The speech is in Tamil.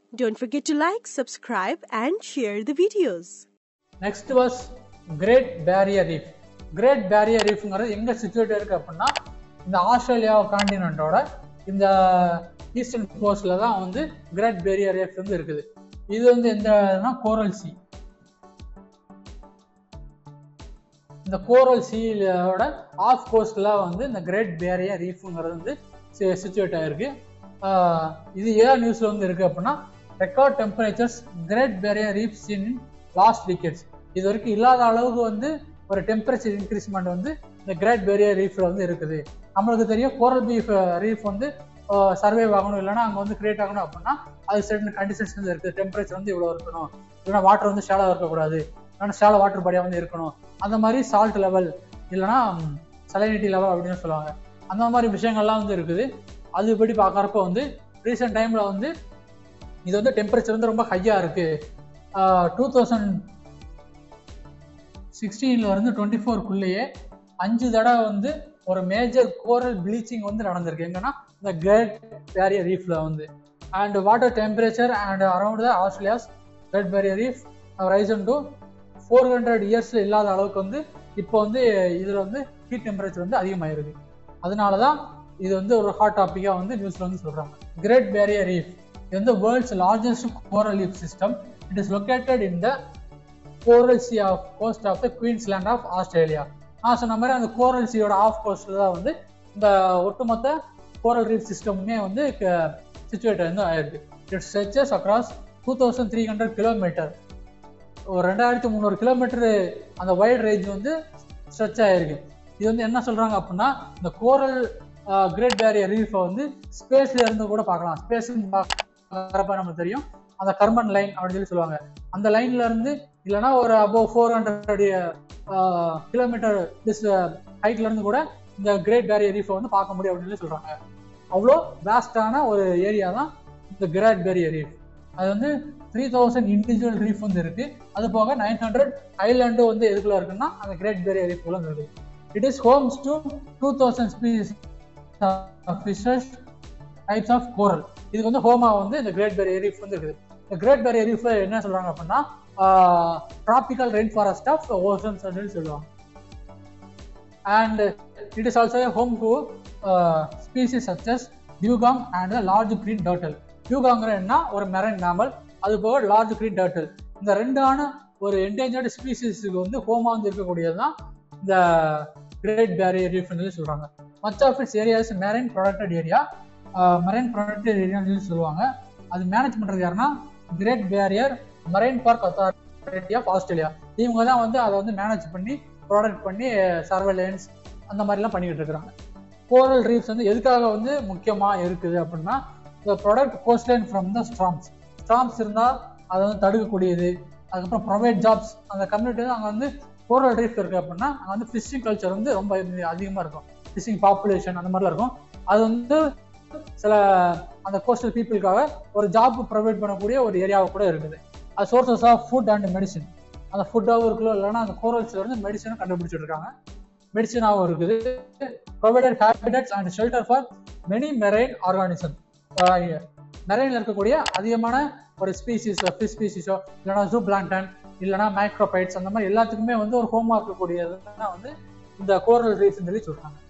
Don't forget to like, subscribe, and share the videos. Next was great barrier reef great barrier ரீஃப்ங்கிறது எங்கே சுச்சுவேட் இருக்கு அப்படின்னா இந்த ஆஸ்திரேலியா காண்டினென்ட்டோட இந்த ஈஸ்டர்ன் கோஸ்டில் தான் வந்து கிரேட் பேரியர் ரீஃப் வந்து இருக்குது இது வந்து எந்த கோரல் சி இந்த கோரல் சீலோட ஆஃப் கோஸ்டில் வந்து இந்த கிரேட் பேரியர் ரீஃப்ங்கிறது வந்து சுச்சுவேட் ஆகிருக்கு இது ஏன் நியூஸில் வந்து இருக்குது அப்படின்னா record temperatures great barrier reefs in last decades இது வரைக்கும் இல்லாத அளவுக்கு வந்து ஒரு டெம்பரேச்சர் இன்க்ரீஸ்மெண்ட் வந்து இந்த கிரேட் பேரியர் ரீஃப்ல வந்து இருக்குது நம்மளுக்கு தெரியும் கோரல் பீஃப் ரீஃப் வந்து சர்வைவ் ஆகணும் இல்லைன்னா அங்கே வந்து கிரியேட் ஆகணும் அப்படின்னா அது சர்டன் கண்டிஷன்ஸ் வந்து இருக்குது டெம்பரேச்சர் வந்து இவ்வளோ இருக்கணும் இல்லைன்னா வாட்டர் வந்து ஷேலாக இருக்கக்கூடாது இல்லைன்னா ஷேலோ வாட்டர் பாடியாக வந்து இருக்கணும் அந்த மாதிரி சால்ட் லெவல் இல்லைன்னா சலைனிட்டி லெவல் அப்படின்னு சொல்லுவாங்க அந்த மாதிரி விஷயங்கள்லாம் வந்து இருக்குது அதுபடி பார்க்குறப்ப வந்து ரீசெண்ட் டைமில் வந்து இது வந்து டெம்பரேச்சர் வந்து ரொம்ப ஹையாக இருக்குது டூ தௌசண்ட் சிக்ஸ்டீனில் இருந்து டுவெண்ட்டி ஃபோர்க்குள்ளேயே அஞ்சு தடவை வந்து ஒரு மேஜர் கோரல் ப்ளீச்சிங் வந்து நடந்திருக்கு எங்கன்னா இந்த கிரேட் பேரியர் ரீஃப்ல வந்து and water temperature and around the Australia's great barrier reef risen to four hundred இயர்ஸில் இல்லாத அளவுக்கு வந்து இப்போ வந்து இதில் வந்து ஹீட் டெம்பரேச்சர் வந்து அதிகமாகிருக்கு அதனால தான் இது வந்து ஒரு ஹாட் டாப்பிக்காக வந்து நியூஸில் வந்து சொல்கிறாங்க கிரேட் பேரியர் ரீஃப் இது வந்து world's largest coral leaf system it is located in the coral sea off coast of the Queensland of Australia நான் சொன்ன மாதிரி அந்த கோரல் சியோட ஆஃப் கோஸ்டில் தான் வந்து இந்த ஒட்டுமொத்த கோரல் ரீஃப் சிஸ்டமுமே வந்து சுச்சுவேட் வந்து ஆயிருக்கு it stretches across two thousand three hundred kilometre ஒரு ரெண்டாயிரத்தி முந்நூறு கிலோமீட்டரு அந்த வைட் ரேஞ்ச் வந்து ஸ்ட்ரெச் ஆயிருக்கு இது வந்து என்ன சொல்றாங்க அப்படின்னா இந்த கோரல் கிரேட் பேரியர் ரீஃபை வந்து ஸ்பேஸ்ல இருந்து கூட பார்க்கலாம் ஸ்பேஸ் பார்க்குறப்ப நமக்கு தெரியும் அந்த கர்மன் லைன் அப்படின்னு சொல்லி சொல்லுவாங்க அந்த லைன்ல இருந்து இல்லைன்னா ஒரு அபோவ் ஃபோர் ஹண்ட்ரட் கிலோமீட்டர் டிஸ் ஹைட்ல இருந்து கூட இந்த கிரேட் பேரியர் ரீஃபை வந்து பார்க்க முடியும் அப்படின்னு சொல்லி சொல்றாங்க அவ்வளோ வேஸ்டான ஒரு ஏரியா தான் இந்த கிரேட் பேரியர் ரீஃப் அது வந்து த்ரீ தௌசண்ட் இண்டிவிஜுவல் ரீஃப் வந்து இருக்கு அது போக நைன் ஹண்ட்ரட் ஐலாண்டு வந்து எதுக்குள்ள இருக்குன்னா அந்த கிரேட் பேரியர் ரீஃப் உள்ள இருக்கு it is homes to two thousand species fishes types of coral இதுக்கு வந்து ஹோமா வந்து இந்த கிரேட் பேரியர் ரீஃப் வந்து இருக்குது இந்த கிரேட் பேரியர் ரீஃப்ல என்ன சொல்றாங்க அப்படின்னா tropical rainforest of oceans அப்படின்னு சொல்லுவாங்க and it is also home to species such as dugong and large green turtle டியூகாங்கிற என்ன ஒரு மெரன் மேமல் அது போக லார்ஜ் கிரீன் டர்ட்டில் இந்த ரெண்டான ஒரு என்டேஞ்சர்டு ஸ்பீசிஸுக்கு வந்து ஹோமா வந்து இருக்கக்கூடியது தான் இந்த கிரேட் பேரியர் ரீஃப் சொல்லி சொல்றாங்க much of its areas marine protected area marine protected ஏரியான்னு சொல்லி சொல்லுவாங்க அது மேனேஜ் பண்றது யாருன்னா great barrier marine park authority of Australia இவங்க தான் வந்து அதை வந்து மேனேஜ் பண்ணி ப்ராடக்ட் பண்ணி சர்வேலன்ஸ் அந்த மாதிரிலாம் பண்ணிக்கிட்டு இருக்கிறாங்க கோரல் ரீஃப்ஸ் வந்து எதுக்காக வந்து முக்கியமாக இருக்குது அப்படின்னா the product coastline from the storms storms இருந்தால் அதை வந்து தடுக்கக்கூடியது அதுக்கப்புறம் ப்ரைவேட் ஜாப்ஸ் அந்த கம்யூனிட்டி அங்கே வந்து கோரல் ரீஃப் இருக்குது அப்படின்னா அங்கே வந்து ஃபிஷிங் கல்ச்சர் வந்து ரொம்ப அதிகமாக இருக்கும் ஃபிஷிங் பாப்புலேஷன் அந்த மாதிரிலாம் இருக்கும் அது வந்து சில அந்த கோஸ்டல் பீப்புளுக்காக ஒரு ஜாப் ப்ரொவைட் பண்ணக்கூடிய ஒரு ஏரியாவை கூட இருக்குது அது sources of food and medicine அந்த ஃபுட்டாகவும் இருக்குல்ல இல்லைன்னா அந்த கோரல்ஸ்ல இருந்து மெடிசனும் கண்டுபிடிச்சிட்டு இருக்காங்க மெடிசனாகவும் இருக்குது provided habitats and shelter for many marine organism மெரைன்ல இருக்கக்கூடிய அதிகமான ஒரு ஸ்பீசிஸோ ஃபிஷ் ஸ்பீசிஸோ இல்லைனா ஜூ பிளான்டன் இல்லைனா மைக்ரோபைட்ஸ் அந்த மாதிரி எல்லாத்துக்குமே வந்து ஒரு ஹோமா இருக்கக்கூடியதுன்னா வந்து இந்த கோரல் ரீஃப்னு சொல்லி சொல்றாங்க